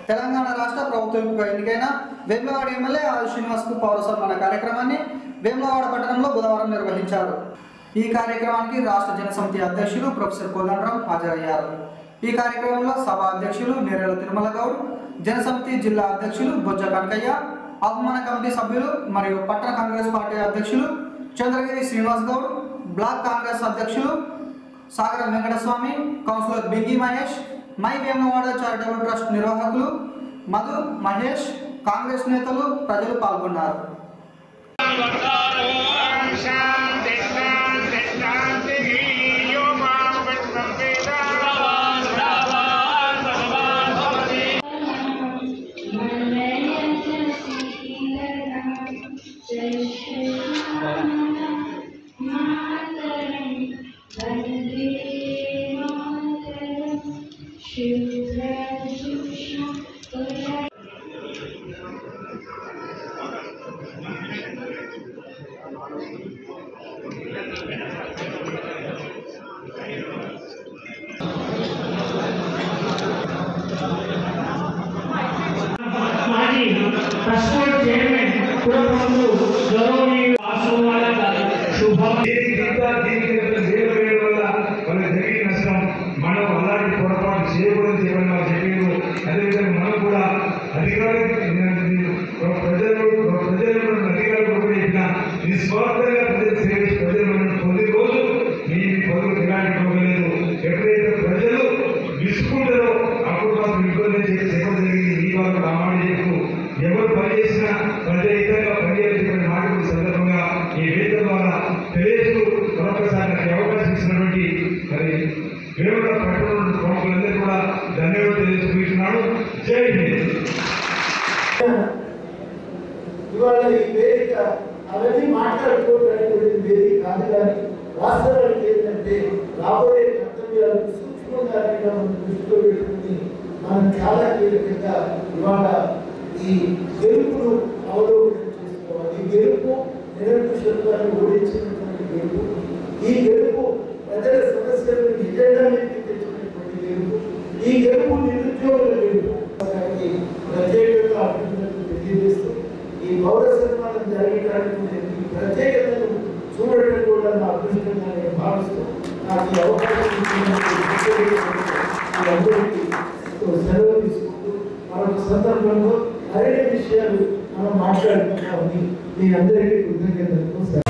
తెలంగాణ రాష్ట్ర ప్రభుత్వం ఎన్నికైన వేములవాడ ఎమ్మెల్యే ఆది శ్రీనివాస్ కు పౌర సన్మాన కార్యక్రమాన్ని వేములవాడ పట్టణంలో బుధవారం నిర్వహించారు ఈ కార్యక్రమానికి రాష్ట్ర జనసమితి అధ్యక్షులు ప్రొఫెసర్ కోదండరాం హాజరయ్యారు ఈ కార్యక్రమంలో సభ అధ్యక్షులు నేరేల తిరుమల గౌడ్ జనసమితి జిల్లా అధ్యక్షులు బొజ్జ కనకయ్య అవమాన కమిటీ సభ్యులు మరియు పట్టణ కాంగ్రెస్ పార్టీ అధ్యక్షులు చంద్రగిరి శ్రీనివాస్ గౌడ్ బ్లాక్ కాంగ్రెస్ అధ్యక్షులు సాగర వెంకటస్వామి కౌన్సిలర్ బింగి మహేష్ మై వేమవాడ చారిటబుల్ ట్రస్ట్ నిర్వాహకులు మధు మహేష్ కాంగ్రెస్ నేతలు ప్రజలు పాల్గొన్నారు శాంతి శాంతి శాంతి యో మాం విష్ణం వేద Shiva మాజీ ట్రస్ట్ బోర్డ్ చైర్మన్ పురప్రముఖులు గౌరవనీయులు వాసువాల గారు శుభం ఇంకా దీనికి దేవుడు వేయడం వల్ల వాళ్ళకి జరిగిన నష్టం మనం అలాంటి పొరపాటు చేయకూడదు చేయమని వాళ్ళు చెప్పారు అదేవిధంగా మనం కూడా అధికారులు ప్రజలు ప్రజలు అధికారులు కూడా చెప్పిన నిస్వార్థంగా ప్రజలు సేవ ప్రజలు మనం పొందే రోజు మీ మీ పనులు ఎలాంటి పోగలేదు ఎప్పుడైతే ప్రజలు విసుకుంటారో అప్పుడు మాత్రం ఇబ్బంది చేసి చెప్పడం జరిగింది ఈ వాళ్ళు రామాయణ చెప్పు ఎవరు పని చేసినా ప్రజాహితంగా పనిచేయాల్సిన మాట ఈ సందర్భంగా ఈ వేదిక ద్వారా తెలియజేస్తూ మరొకసారి నాకు ఈ అవకాశం ఇచ్చినటువంటి మరి వేరుడ పట్టణ ప్రముఖులందరూ కూడా ధన్యవాదాలు తెలియజేసుకుంటున్నాను జై హింద్ ఇవాళ ఈ వేదిక అవన్నీ మాట్లాడుకోవడానికి వేదిక కాదు కానీ వాస్తవానికి ఏంటంటే రాబోయే కర్తవ్యాలను సూక్ష్మంగా మనం దృష్టిలో పెట్టుకుని మనం చాలా కీలకంగా ఇవాళ ఈ గెలుపును అవలోకనం చేసుకోవాలి ఈ గెలుపు నిరంకుశత్వాన్ని ఓడించినటువంటి గెలుపు ఈ గెలుపు ప్రజల సమస్యలను ఎజెండా మీదకి తెచ్చినటువంటి గెలుపు ఈ గెలుపు నిరుద్యోగుల గెలుపు దానికి ప్రత్యేకంగా అభినందనలు తెలియజేస్తూ ఈ పౌర సన్మానం జరగడానికి నేను ఈ ప్రత్యేకతను చూడటం కూడా నా అదృష్టంగా నేను భావిస్తూ నాకు ఈ అవకాశం ఇచ్చినందుకు ప్రత్యేకంగా మీ అందరికీ సెలవు తీసుకుంటూ మరొక సందర్భంలో మరిన్ని విషయాలు మనం మాట్లాడుకుంటామని మీ అందరికీ కృతజ్ఞతలు